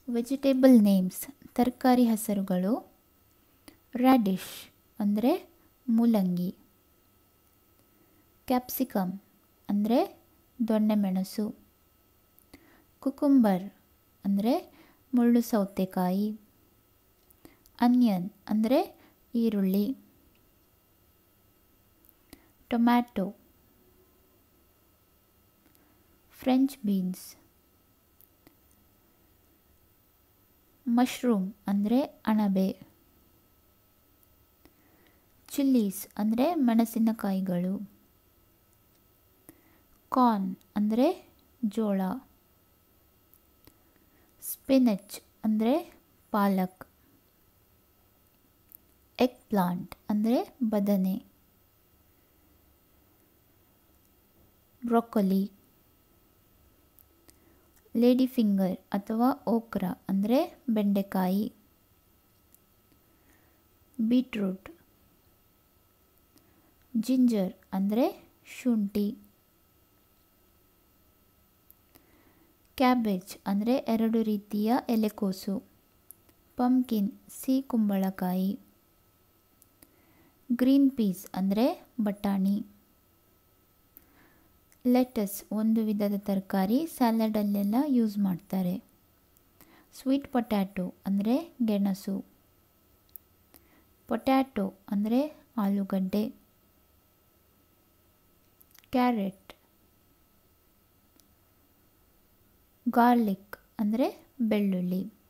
vegetable names ತರಕಾರಿ ಹೆಸರುಗಳು radish ಅಂದರೆ ಮೂಲಂಗಿ ಕ್ಯಾಪ್ಸಿಕಮ್ ಅಂದರೆ ದೊಣ್ಣೆಮೆಣಸು ಕುಕುಂಬರ್ ಅಂದರೆ ಮುಳ್ಳು ಸೌತೆಕಾಯಿ ಅನಿಯನ್ ಅಂದರೆ ಈರುಳ್ಳಿ ಟೊಮ್ಯಾಟೊ ಫ್ರೆಂಚ್ ಬೀನ್ಸ್ ಮಶ್ರೂಮ್ ಅಂದರೆ ಅಣಬೆ ಚಿಲ್ಲೀಸ್ ಅಂದರೆ ಮೆಣಸಿನಕಾಯಿಗಳು ಕಾರ್ನ್ ಅಂದರೆ ಜೋಳ ಸ್ಪಿನಚ್ ಅಂದರೆ ಪಾಲಕ್ ಎಗ್ ಪ್ಲಾಂಟ್ ಅಂದರೆ ಬದನೆ ಬ್ರೊಕೊಲಿ ಲೇಡಿ ಫಿಂಗರ್ ಅಥವಾ ಓಕ್ರಾ ಅಂದರೆ ಬೆಂಡೆಕಾಯಿ ಬೀಟ್ರೂಟ್ ಜಿಂಜರ್ ಅಂದರೆ ಶುಂಠಿ ಕ್ಯಾಬೇಜ್ ಅಂದರೆ ಎರಡು ರೀತಿಯ ಎಲೆಕೋಸು ಪಂಕಿನ್ ಸಿಹಿ ಕುಂಬಳಕಾಯಿ ಗ್ರೀನ್ ಪೀಸ್ ಅಂದರೆ ಬಟಾಣಿ ಲೆಟಸ್ ಒಂದು ವಿಧದ ತರಕಾರಿ ಸ್ಯಾಲಡಲ್ಲೆಲ್ಲ ಯೂಸ್ ಮಾಡ್ತಾರೆ ಸ್ವೀಟ್ ಪೊಟ್ಯಾಟೊ ಅಂದರೆ ಗೆಣಸು ಪೊಟ್ಯಾಟೊ ಅಂದರೆ ಆಲೂಗಡ್ಡೆ ಕ್ಯಾರೆಟ್ ಗಾರ್ಲಿಕ್ ಅಂದರೆ ಬೆಳ್ಳುಳ್ಳಿ